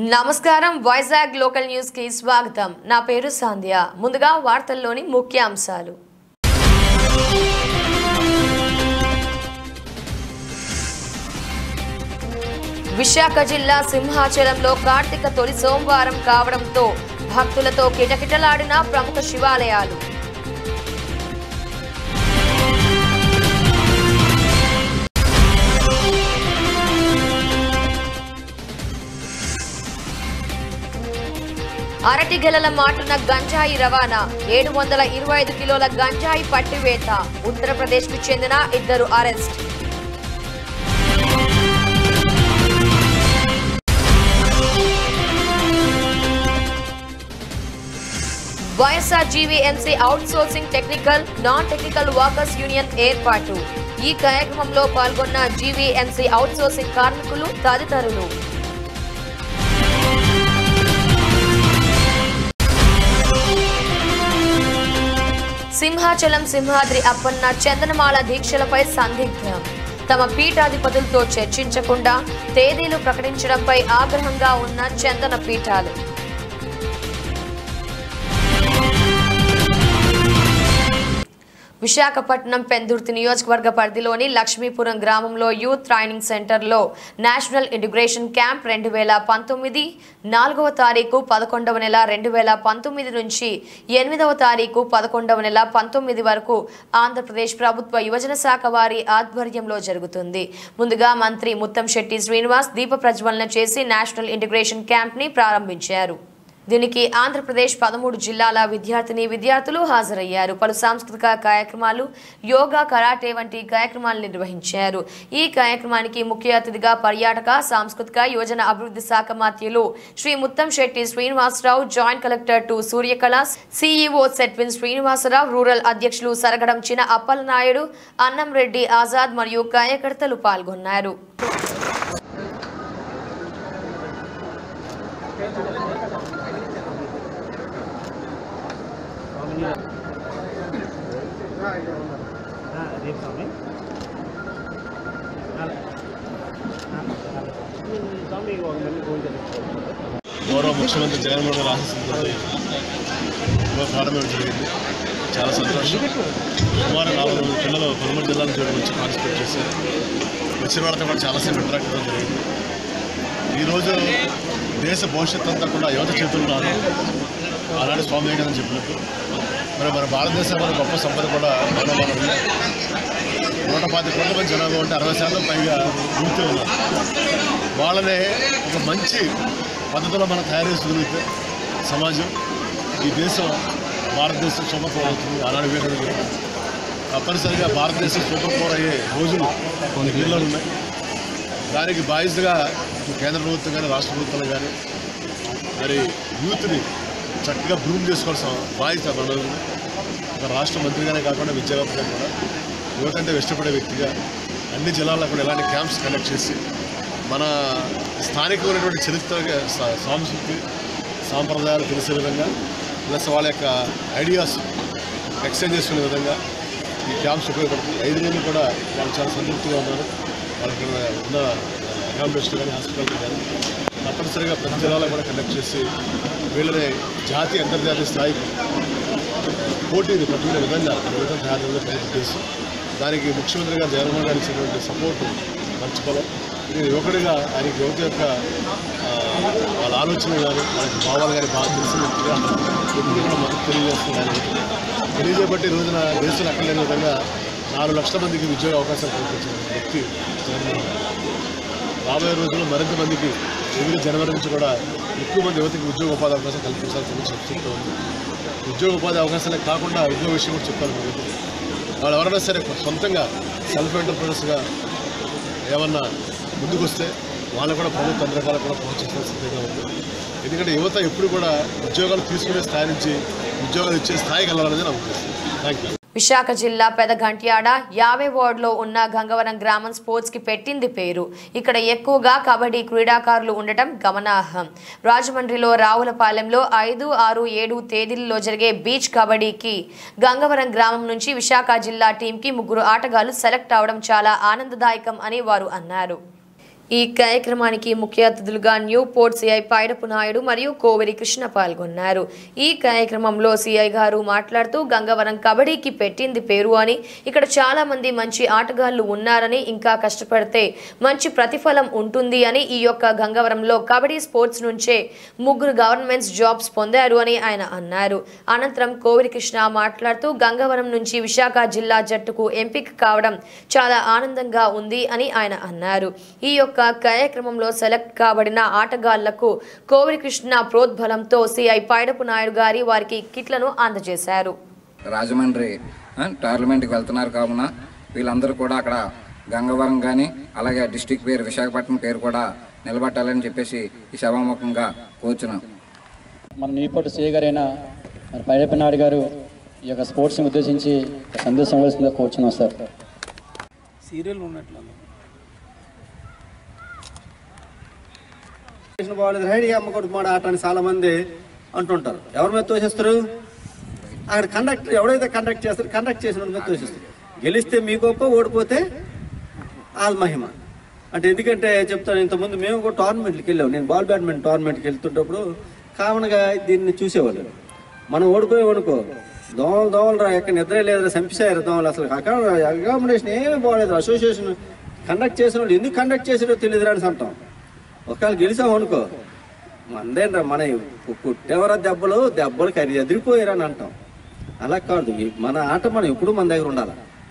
నమస్కారం Vizag local news కి స్వాగతం నా పేరు సాంధ్య ముందుగా వార్తల్లోని ముఖ్యాంశాలు విశాఖ జిల్లా సింహాచలంలో కార్తీక తొలి సోమవారం కావడంతో భక్తులతో కిటకిటలాడిన ప్రముఖ శివాలయాలు అరటి గెలల మాటున గంజాయి రవాణా ఏడు వందల ఇరవై ఐదు కిలోల గంజాయి పట్టివేత ఉత్తరప్రదేశ్ కు చెందిన ఇద్దరు arrest YSR GVMC outsourcing technical non technical workers union ఏర్పాటు ఈ కార్యక్రమంలో పాల్గొన్న జీవీఎంసీ అవుట్ సోర్సింగ్ కార్మికులు తదితరులు సింహాచలం సింహాద్రి అప్పన్న చందనమాల దీక్షలపై సందిగ్ధం తమ పీఠాధిపతులతో చర్చించకుండా తేదీలు ప్రకటించడంపై ఆగ్రహంగా ఉన్న చందన పీఠాలు విశాఖపట్నం పెందుర్తి నియోజకవర్గ పరిధిలోని లక్ష్మీపురం గ్రామంలో యూత్ ట్రైనింగ్ సెంటర్లో నేషనల్ ఇంటిగ్రేషన్ క్యాంప్ రెండు వేల పంతొమ్మిది నాలుగవ తారీఖు పదకొండవ నెల రెండు వేల పంతొమ్మిది నుంచి ఎనిమిదవ తారీఖు పదకొండవ నెల పంతొమ్మిది వరకు ఆంధ్రప్రదేశ్ ప్రభుత్వ యువజన శాఖ వారి ఆధ్వర్యంలో జరుగుతుంది ముందుగా మంత్రి ముత్తంశెట్టి శ్రీనివాస్ దీప ప్రజ్వలన చేసి నేషనల్ ఇంటిగ్రేషన్ క్యాంప్ ని ప్రారంభించారు దీనికి ఆంధ్రప్రదేశ్ పదమూడు జిల్లాల విద్యార్థిని విద్యార్థులు హాజరయ్యారు పలు సాంస్కృతిక కార్యక్రమాలు యోగా కరాటే వంటి కార్యక్రమాలు నిర్వహించారు ఈ కార్యక్రమానికి ముఖ్య అతిథిగా పర్యాటక సాంస్కృతిక యోజన అభివృద్ధి శాఖ మాత్యులు Shri Muttamsetti Srinivasarao joint collector టు సూర్యకళ సిఇఓ సెట్విన్ శ్రీనివాసరావు రూరల్ అధ్యక్షులు సరగడం చిన అప్పలనాయుడు అన్నంరెడ్డి ఆజాద్ మరియు కార్యకర్తలు పాల్గొన్నారు దీప్ స్వామి స్వామి ఒక మంది ఫోన్ చేస్తారు గౌరవ ముఖ్యమంత్రి జగన్మోహన్ గారి ఆశీస్సులతో ఇవాళ ప్రారంభం జరిగింది చాలా సంతోషం సుమారు నాలుగు వందల పిల్లలు పదమూడు జిల్లాల నుంచి వచ్చి పార్టిసిపేట్ చేశారు వచ్చిన వాళ్ళతో కూడా చాలాసేపు ఇంటరాక్ట్ అవ్వడం జరిగింది ఈరోజు దేశ భవిష్యత్తు అంతా కూడా యువత చేతుల్లో ఉన్నారు ఆనాడు స్వామి వివేకానంద చెప్పినట్టు మరి మన భారతదేశంలో గొప్ప సంపద కూడా మానవాళి ఉంది నూట పాతి కోట్ల మంది జనాభా ఉంటే అరవై శాతం పైగా యూత్ ఉన్నారు వాళ్ళనే ఒక మంచి పద్ధతిలో మనం తయారు చేసుకోగలిగితే సమాజం ఈ దేశం భారతదేశం సూపర్ పవర్ అవుతుంది ఆనాడు వివేకానంద గారు. తప్పనిసరిగా భారతదేశం సూపర్ పవర్ అయ్యే రోజులు కొన్ని వీళ్ళు ఉన్నాయి దానికి బాధ్యతగా ఇటు కేంద్ర ప్రభుత్వం కానీ రాష్ట్ర ప్రభుత్వాలు కానీ మరి యూత్ని చక్కగా బ్రూమ్ చేసుకోవాల్సిన బాధ్యత మనది ఉంది. ఒక రాష్ట్ర మంత్రిగానే కాకుండా విద్యావేత్తగా కూడా యువత అంటే ఇష్టపడే వ్యక్తిగా అన్ని జిల్లాల్లో కూడా ఇలాంటి క్యాంప్స్ కండక్ట్ చేసి మన స్థానికమైనటువంటి చరిత్ర సా- సంస్కృతి సాంప్రదాయాలు తెలిసే విధంగా ప్లస్ వాళ్ళ యొక్క ఐడియాస్ ఎక్స్చేంజ్ చేసుకునే విధంగా ఈ క్యాంప్స్ ఉపయోగపడుతుంది ఐదు నెలలు కూడా వాళ్ళు చాలా సంతృప్తిగా ఉన్నారు వాళ్ళకి ఉన్న అకామిడేషన్ కానీ హాస్పిటల్ కానీ తప్పనిసరిగా ప్రతి జిల్లాలో కూడా కండక్ట్ చేసి వీళ్ళని జాతీయ అంతర్జాతీయ స్థాయికి పోటీని పట్టుకునే విధంగా ఈ విధంగా తయారు చేయడం ప్రయత్నం ఉద్దేశం దానికి ముఖ్యమంత్రి గారు జగన్మోహన్ గారు ఇచ్చినటువంటి సపోర్ట్ మర్చిపోలేం ఇది యువకుడిగా ఆయనకి యువత యొక్క ఆ, వాళ్ళ ఆలోచన కానీ వాళ్ళకి భావాలు కానీ బాగా తెలిసిన వ్యక్తిగా ఎప్పుడు కూడా మద్దతు తెలియజేస్తున్నారు తెలియజేయబట్టి ఈ రోజున దేశంలో ఎక్కడ లేని విధంగా నాలుగు లక్షల మందికి ఉద్యోగ అవకాశాలు కల్పించిన వ్యక్తి జగన్మోహన్ గారు రాబోయే రోజుల్లో మరింత మందికి ఎనిమిది జనవరి నుంచి కూడా ఎక్కువ మంది యువతకి ఉద్యోగ ఉపాధి అవకాశాలు కల్పించాల్సిన చెప్తూ ఉంది ఉద్యోగ ఉపాధి అవకాశాలే కాకుండా ఇంకో విషయం కూడా చెప్పాలి మీరు వాళ్ళు ఎవరైనా సరే సొంతంగా సెల్ఫ్ ఎంటర్ప్రైనర్స్గా ఏమన్నా ముందుకు వస్తే వాళ్ళు కూడా ప్రభుత్వం అన్ని రకాల కూడా ప్రోత్సహించిన సిద్ధంగా ఉంది ఎందుకంటే యువత ఎప్పుడు కూడా ఉద్యోగాలు తీసుకునే స్థాయి నుంచి ఉద్యోగాలు ఇచ్చే స్థాయికి వెళ్ళాలనేది నా ఉద్దేశం థ్యాంక్ యూ విశాఖ జిల్లా పెదగంట్యాడ యాభై వార్డులో ఉన్న గంగవరం గ్రామం స్పోర్ట్స్ కి పెట్టింది పేరు ఇక్కడ ఎక్కువగా కబడ్డీ క్రీడాకారులు ఉండటం గమనార్హం రాజమండ్రిలో రావులపాలెంలో ఐదు ఆరు ఏడు తేదీల్లో జరిగే బీచ్ కబడ్డీకి గంగవరం గ్రామం నుంచి విశాఖ జిల్లా టీంకి ముగ్గురు ఆటగాళ్లు సెలెక్ట్ అవడం చాలా ఆనందదాయకం అని వారు అన్నారు ఈ కార్యక్రమానికి ముఖ్య అతిథులుగా new port CI Paidapu Naidu మరియు కోవెరి కృష్ణ పాల్గొన్నారు ఈ కార్యక్రమంలో సిఐ గారు మాట్లాడుతూ గంగవరం కబడ్డీకి పెట్టింది పేరు అని ఇక్కడ చాలా మంది మంచి ఆటగాళ్లు ఉన్నారని ఇంకా కష్టపడితే మంచి ప్రతిఫలం ఉంటుంది అని ఈ యొక్క గంగవరంలో కబడ్డీ స్పోర్ట్స్ నుంచే ముగ్గురు గవర్నమెంట్స్ జాబ్స్ పొందారు అని ఆయన అన్నారు అనంతరం కోవెరి కృష్ణ మాట్లాడుతూ గంగవరం నుంచి విశాఖ జిల్లా జట్టుకు ఎంపిక కావడం చాలా ఆనందంగా ఉంది అని ఆయన అన్నారు ఈ యొక్క కార్యక్రమంలో సెలెక్ట్ కాబడిన ఆటగాళ్లకు కోవరి కృష్ణ ప్రోద్బలంతో సిఐ పైడపు నాయుడు గారి వారికి కిట్లను అందజేశారు రాజమండ్రి ఆ, పార్లమెంట్కి వెళ్తున్నారు కావున వీళ్ళందరూ కూడా అక్కడ గంగవరం కానీ అలాగే డిస్టిక్ పేరు విశాఖపట్నం పేరు కూడా నిలబెట్టాలని చెప్పేసి ఈ సభాముఖంగా కోరుచున్నాం మన నీపటి సీఏ గారైన మరి పైడప్ప నాయుడు గారు ఈ యొక్క స్పోర్ట్స్ని ఉద్దేశించి ఒక సందేశం ఇవ్వాల్సిందిగా కోరుచున్నాం సార్ సీరియల్ ఉన్నట్లు బాగాలేదు రైడ్ అమ్మ కొడుకు మాట ఆట అని చాలా మంది అంటుంటారు ఎవరి మీద తోసేస్తారు అక్కడ కండక్ట్ ఎవడైతే కండక్ట్ చేస్తారో కండక్ట్ చేసిన వాడి మీద తోసేస్తారు గెలిస్తే మీ గొప్ప ఓడిపోతే వాళ్ళ మహిమ అంటే ఎందుకంటే చెప్తాను ఇంతకుముందు మేము కూడా టోర్నమెంట్కి వెళ్ళాం నేను బాల్ బ్యాడ్మింటన్ టోర్నమెంట్కి వెళ్తుంటప్పుడు కామన్గా దీన్ని చూసేవాళ్ళు మనం ఓడిపోయాం అనుకో దోమలు దోమలు రా ఎక్కడ నిద్ర లేదు చంపేశారు దోమలు అసలు అక్కడ అకామిడేషన్ ఏమీ బాగలేదు అసోసియేషన్ కండక్ట్ చేసిన వాళ్ళు ఎందుకు కండక్ట్ చేసారో తెలియదు అని అంటాం ఒకవేళ గెలిచాం అనుకో మందేంట్రా మన కుట్టేవరా దెబ్బలు దెబ్బలు కరి ఎదిరిపోయారని అంటాం అలా కాదు ఈ- మన ఆట మనం ఎప్పుడు మన దగ్గర ఉండాలి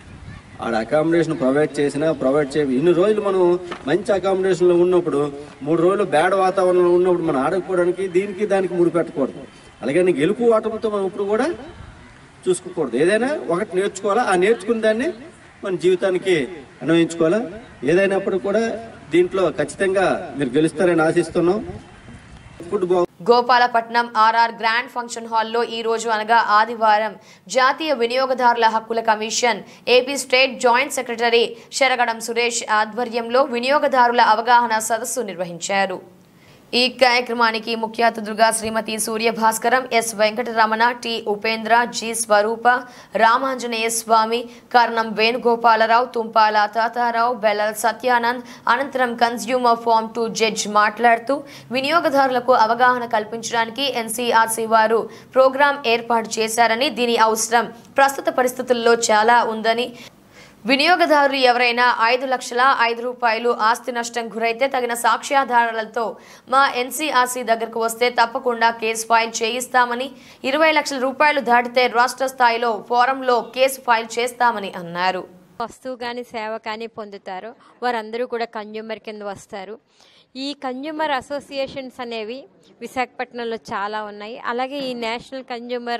ఆడ అకామిడేషన్ ప్రొవైడ్ చేసినా ప్రొవైడ్ చేయ ఇన్ని రోజులు మనం మంచి అకామిడేషన్లో ఉన్నప్పుడు మూడు రోజులు బ్యాడ్ వాతావరణంలో ఉన్నప్పుడు మనం ఆడకపోవడానికి దీనికి దానికి ముడి పెట్టకూడదు అలాగే గెలుపు ఓటమితో మనం ఇప్పుడు కూడా చూసుకోకూడదు ఏదైనా ఒకటి నేర్చుకోవాలా ఆ నేర్చుకున్న దాన్ని మన జీవితానికి అన్వయించుకోవాలా ఏదైనప్పుడు కూడా దీంట్లో ఖచ్చితంగా మీరు గెలుస్తారని ఆశిస్తున్నాం football Gopalapatnam RR grand function హాల్లో ఈ రోజు అనగా ఆదివారం జాతీయ వినియోగదారుల హక్కుల commission AP state joint secretary Saragadam Suresh ఆధ్వర్యంలో వినియోగదారుల అవగాహన సదస్సు నిర్వహించారు ఈ కార్యక్రమానికి ముఖ్య అతిథులుగా Shrimati Surya Bhaskaram S Venkataramana T Upendra G Swarupa Ramanjaneya Swamy Karnam Venugopalarao Tumpala Tatarao Bellal Satyanand అనంతరం కన్స్యూమర్ ఫార్మ్ టు జడ్జ్ మాట్లాడుతూ వినియోగదారులకు అవగాహన కల్పించడానికి ఎన్సీఆర్సీ వారు ప్రోగ్రాం ఏర్పాటు చేశారని దీని అవసరం ప్రస్తుత పరిస్థితుల్లో చాలా ఉందని వినియోగదారులు ఎవరైనా ఐదు లక్షల ఐదు రూపాయలు ఆస్తి నష్టం గురైతే తగిన సాక్ష్యాధారాలతో మా ఎన్సీఆర్సీ దగ్గరకు వస్తే తప్పకుండా కేసు ఫైల్ చేయిస్తామని ఇరవై లక్షల రూపాయలు దాటితే రాష్ట్ర స్థాయిలో ఫోరంలో కేసు ఫైల్ చేస్తామని అన్నారు వస్తువు కానీ సేవ కానీ పొందుతారో వారందరూ కూడా కన్జ్యూమర్ కింద వస్తారు ఈ కన్జ్యూమర్ అసోసియేషన్స్ అనేవి విశాఖపట్నంలో చాలా ఉన్నాయి అలాగే ఈ నేషనల్ కన్జ్యూమర్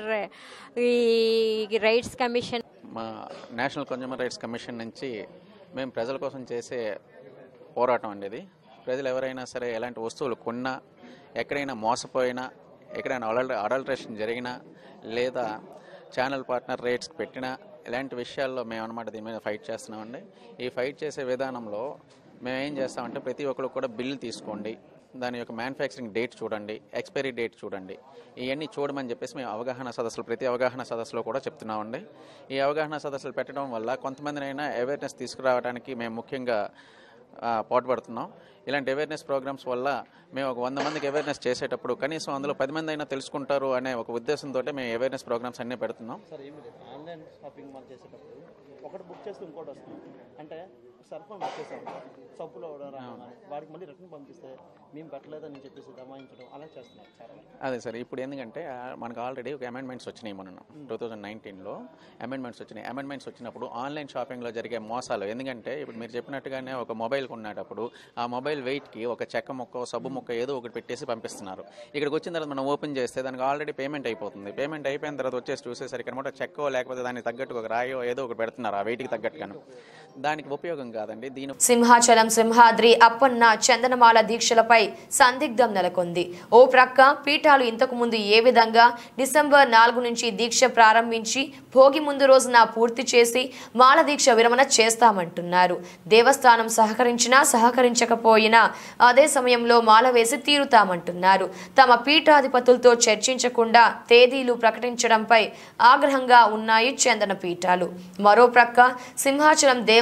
ఈ రైట్స్ కమిషన్ మా నేషనల్ కన్జ్యూమర్ రైట్స్ కమిషన్ నుంచి మేము ప్రజల కోసం చేసే పోరాటం అండి ఇది ప్రజలు ఎవరైనా సరే ఎలాంటి వస్తువులు కొన్నా ఎక్కడైనా మోసపోయినా ఎక్కడైనా అడల్ అడల్ట్రేషన్ జరిగినా లేదా ఛానల్ పార్ట్నర్ రేట్స్ పెట్టినా ఇలాంటి విషయాల్లో మేము అనమాట దీని మీద ఫైట్ చేస్తున్నామండి ఈ ఫైట్ చేసే విధానంలో మేము ఏం చేస్తామంటే ప్రతి ఒక్కరు కూడా బిల్లు తీసుకోండి దాని యొక్క మ్యానుఫ్యాక్చరింగ్ డేట్ చూడండి ఎక్స్పైరీ డేట్ చూడండి ఇవన్నీ చూడమని చెప్పేసి మేము అవగాహన సదస్సులు ప్రతి అవగాహన సదస్సులో కూడా చెప్తున్నామండి ఈ అవగాహన సదస్సులు పెట్టడం వల్ల కొంతమందినైనా అవేర్నెస్ తీసుకురావడానికి మేము ముఖ్యంగా ఆ, పాటుపడుతున్నాం ఇలాంటి అవేర్నెస్ ప్రోగ్రామ్స్ వల్ల మేము ఒక వంద మందికి అవేర్నెస్ చేసేటప్పుడు కనీసం అందులో పది మంది అయినా తెలుసుకుంటారు అనే ఒక ఉద్దేశంతో మేము అవేర్నెస్ ప్రోగ్రామ్స్ అన్నీ పెడుతున్నాం సార్ ఏమి లేదు ఆన్లైన్ షాపింగ్ మాల్ చేసేటప్పుడు ఒకటి బుక్ చేస్తే ఇంకోటి వస్తుంది అంటే సర్ఫ్ బుక్ చేసాం సబ్బులో రాగానే వాడికి మళ్ళీ రిటర్న్ పంపిస్తే మేము పెట్టలేదని చెప్పేసి దమాయించడం అలా చేస్తున్నారు చాలా అదే సార్ ఇప్పుడు ఎందుకంటే ఆ, మనకు ఆల్రెడీ ఒక అమెండ్మెంట్స్ వచ్చినాయి మొన్న టూ థౌజండ్ నైన్టీన్లో అమెండ్మెంట్స్ వచ్చినాయి అమెండ్మెంట్స్ వచ్చినప్పుడు ఆన్లైన్ షాపింగ్లో జరిగే మోసాలు ఎందుకంటే ఇప్పుడు మీరు చెప్పినట్టుగానే ఒక మొబైల్ కొనేటప్పుడు ఆ మొబైల్ వెయిట్కి ఒక చెక్క ముక్క సబ్బు ముక్క ఏదో ఒకటి పెట్టేసి పంపిస్తున్నారు ఇక్కడికి వచ్చిన తర్వాత మనం ఓపెన్ చేస్తే దానికి ఆల్రెడీ పేమెంట్ అయిపోతుంది పేమెంట్ అయిపోయిన తర్వాత వచ్చేసి చూసేసరికి అనమాట చెక్కో లేకపోతే దానికి తగ్గట్టు ఒక రాయో ఏదో ఒకటి పెడుతున్నారు ఆ వెయిట్కి తగ్గట్టుగాను దానికి ఉపయోగం కాదండి దీని సింహాచలం సింహాద్రి అప్పన్న చందనమాల దీక్షలపై సందిగ్ధం నెలకొంది ఓ ప్రక్క పీఠాలు ఇంతకు ముందు ఏ విధంగా డిసెంబర్ నాలుగు నుంచి దీక్ష ప్రారంభించి భోగి ముందు రోజున పూర్తి చేసి మాల దీక్ష విరమణ చేస్తామంటున్నారు దేవస్థానం సహకరించినా సహకరించకపోయినా అదే సమయంలో మాల వేసి తీరుతామంటున్నారు తమ పీఠాధిపతులతో చర్చించకుండా తేదీలు ప్రకటించడంపై ఆగ్రహంగా ఉన్నాయి చందన పీఠాలు మరో ప్రక్క సింహాచలం దేవ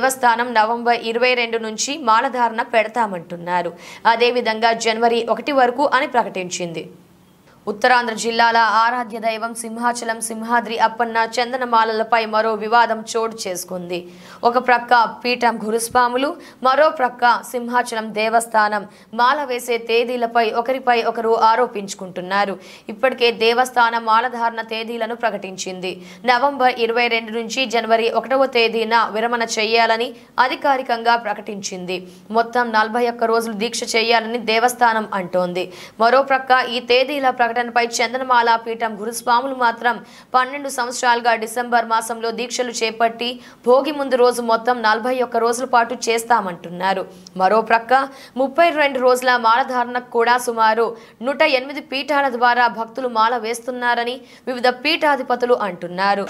దేవస్థానం నవంబర్ ఇరవై రెండు నుంచి మాలధారణ పెడతామంటున్నారు అదేవిధంగా జనవరి ఒకటి వరకు అని ప్రకటించింది ఉత్తరాంధ్ర జిల్లాల ఆరాధ్య దైవం సింహాచలం సింహాద్రి అప్పన్న చందనమాలలపై మరో వివాదం చోటు చేసుకుంది ఒక ప్రక్క పీఠం గురుస్వాములు మరో ప్రక్క సింహాచలం దేవస్థానం మాల వేసే తేదీలపై ఒకరిపై ఒకరు ఆరోపించుకుంటున్నారు ఇప్పటికే దేవస్థానం మాలధారణ తేదీలను ప్రకటించింది నవంబర్ ఇరవై రెండు నుంచి జనవరి ఒకటవ తేదీన విరమణ చేయాలని అధికారికంగా ప్రకటించింది మొత్తం నలభై ఒక్క రోజులు దీక్ష చేయాలని దేవస్థానం అంటోంది మరో ప్రక్క ఈ తేదీల ప్రకటనపై చందనమాల పీఠం గురుస్వాములు మాత్రం పన్నెండు సంవత్సరాలుగా డిసెంబర్ మాసంలో దీక్షలు చేపట్టి భోగి ముందు రోజు మొత్తం నలభై ఒక్క రోజుల పాటు చేస్తామంటున్నారు మరో ప్రక్క ముప్పై రెండు రోజుల మాలధారణకు కూడా సుమారు నూట ఎనిమిది పీఠాల ద్వారా భక్తులు మాల వేస్తున్నారని వివిధ పీఠాధిపతులు అంటున్నారు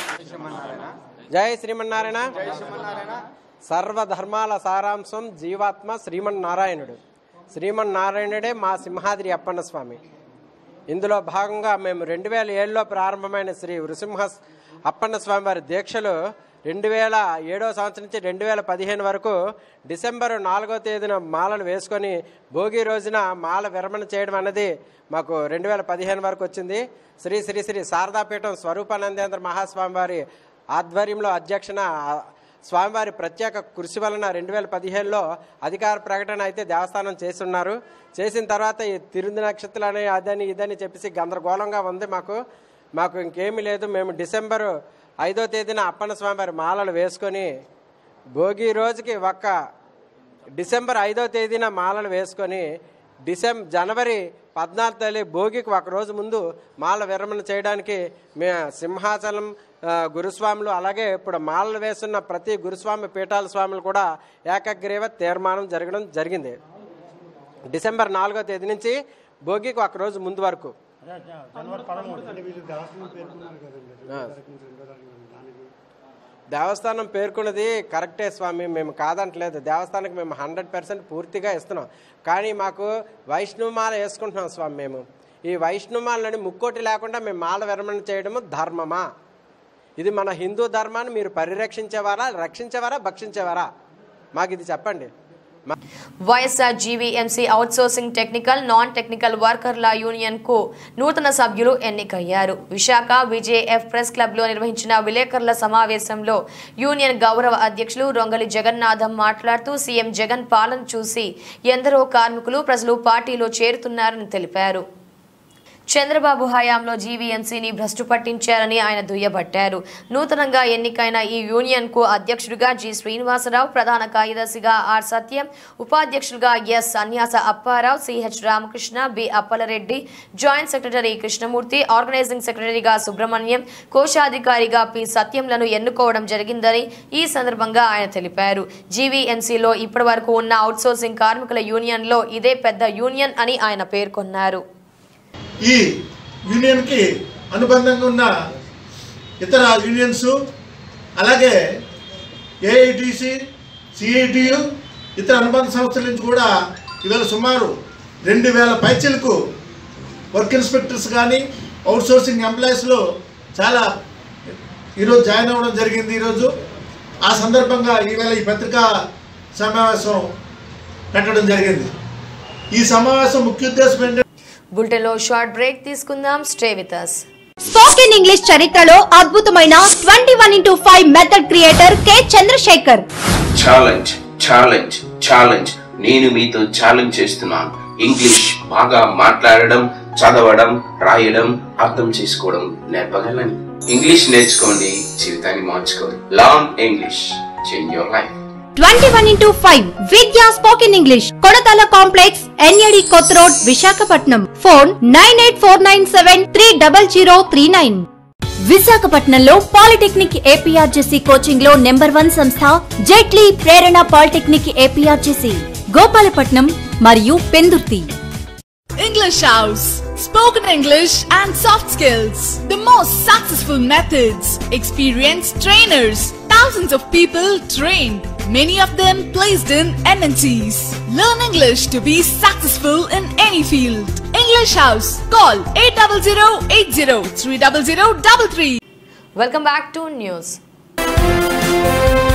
జై శ్రీమన్నారాయణ సర్వధర్మాల సారాంశం జీవాత్మ శ్రీమన్నారాయణుడు శ్రీమన్నారాయణుడే మా సింహాద్రి అప్పన్న స్వామి ఇందులో భాగంగా మేము రెండు వేల ఏడులో ప్రారంభమైన శ్రీ నృసింహ అప్పన్న స్వామి వారి దీక్షలు రెండు వేల ఏడో సంవత్సరం నుంచి రెండు వేల పదిహేను వరకు డిసెంబర్ నాలుగో తేదీన మాలను వేసుకొని భోగి రోజున మాల విరమణ చేయడం అన్నది మాకు రెండు వేల పదిహేను వరకు వచ్చింది శ్రీ శ్రీ శ్రీ శారదాపీఠం స్వరూపానందేంద్ర మహాస్వామి వారి ఆధ్వర్యంలో అధ్యక్షన స్వామివారి ప్రత్యేక కృషి వలన రెండు వేల పదిహేనులో అధికార ప్రకటన అయితే దేవస్థానం చేస్తున్నారు చేసిన తర్వాత ఈ తిరుంది నక్షత్రాలని అదని ఇదని చెప్పేసి గందరగోళంగా ఉంది మాకు మాకు ఇంకేమీ లేదు మేము డిసెంబరు ఐదో తేదీన అప్పన్న స్వామివారి మాలలు వేసుకొని భోగి రోజుకి ఒక్క డిసెంబర్ ఐదో తేదీన మాలలు వేసుకొని డిసెం జనవరి పద్నాలుగు తేదీ భోగికి ఒక రోజు ముందు మాల విరమణ చేయడానికి మే సింహాచలం ఆ, గురుస్వాములు అలాగే ఇప్పుడు మాలలు వేస్తున్న ప్రతి గురుస్వామి పీఠాల స్వాములు కూడా ఏకగ్రీవ తీర్మానం జరగడం జరిగింది డిసెంబర్ నాలుగో తేదీ నుంచి భోగికి ఒక రోజు ముందు వరకు ఆ. దేవస్థానం పేర్కొన్నది కరెక్టే స్వామి మేము కాదంటలేదు దేవస్థానానికి మేము హండ్రెడ్ పర్సెంట్ పూర్తిగా ఇస్తున్నాం కానీ మాకు వైష్ణవమాల వేసుకుంటున్నాం స్వామి మేము ఈ వైష్ణవమాలని ముక్కోటి లేకుండా మేము మాల విరమణ చేయడము ధర్మమా ఇది మన హిందూ ధర్మాన్ని మీరు పరిరక్షించేవారా రక్షించేవారా భక్షించేవారా మాకు ఇది చెప్పండి మా- YSR GVMC outsourcing technical non technical వర్కర్ల యూనియన్ కు నూతన సభ్యులు ఎన్నికయ్యారు విశాఖ విజేఎఫ్ ప్రెస్ క్లబ్ లో నిర్వహించిన విలేకరుల సమావేశంలో యూనియన్ గౌరవ అధ్యక్షులు రొంగలి జగన్నాథం మాట్లాడుతూ సీఎం జగన్ పాలన చూసి ఎందరో కార్మికులు ప్రజలు పార్టీలో చేరుతున్నారని తెలిపారు చంద్రబాబు హయాంలో జీవీఎంసీని భ్రష్టు పట్టించారని ఆయన దుయ్యబట్టారు నూతనంగా ఎన్నికైన ఈ యూనియన్ కు అధ్యక్షుడిగా జి శ్రీనివాసరావు ప్రధాన కార్యదర్శిగా ఆర్ సత్యం ఉపాధ్యక్షులుగా S Sanyasa Apparao CH Ramakrishna B Appalareddy joint secretary Krishnamurthy organizing సెక్రటరీగా సుబ్రహ్మణ్యం కోశాధికారిగా పి సత్యంలను ఎన్నుకోవడం జరిగిందని ఈ సందర్భంగా ఆయన తెలిపారు జీవీఎంసీలో ఇప్పటివరకు ఉన్న అవుట్సోర్సింగ్ కార్మికుల యూనియన్లో ఇదే పెద్ద యూనియన్ అని ఆయన పేర్కొన్నారు ఈ యూనియన్కి అనుబంధంగా ఉన్న ఇతర యూనియన్స్ అలాగే ఏఐటిసి సిఐటియు ఇతర అనుబంధ సంస్థల నుంచి కూడా ఇవాళ సుమారు రెండు వేల పైచలకు వర్క్ ఇన్స్పెక్టర్స్ కానీ అవుట్సోర్సింగ్ ఎంప్లాయీస్లో చాలా ఈరోజు జాయిన్ అవ్వడం జరిగింది ఈరోజు ఆ సందర్భంగా ఈవేళ ఈ పత్రికా సమావేశం పెట్టడం జరిగింది ఈ సమావేశం ముఖ్య ఉద్దేశం ఏంటంటే బులెటిన్లో షార్ట్ బ్రేక్ తీసుకుందాం stay with us spoken English చరిత్రలో అద్భుతమైన twenty one into five method creator K Chandrasekhar challenge challenge challenge నేను మీతో ఛాలెంజ్ చేస్తున్నాను ఇంగ్లీష్ బాగా మాట్లాడడం చదవడం రాయడం అర్థం చేసుకోవడం నేర్పగలని ఇంగ్లీష్ నేర్చుకోండి జీవితాన్ని మార్చుకోండి long English change your life twenty one into five Vidya spoken English Kodatala complex NAD Kotha road Visakhapatnam phone nine eight four nine seven three double zero three nine విశాఖపట్నంలో పాలిటెక్నిక్ ఏపీఆర్జేసీ కోచింగ్ లో నెంబర్ వన్ సంస్థ జైట్లీ Prerana polytechnic APRJC Gopalapatnam మరియు Pendurthi English House. Spoken English and soft skills. The most successful methods. Experienced trainers. Thousands of people trained. Many of them placed in MNCs. Learn English to be successful in any field. English House. Call 800 80 300 welcome back to news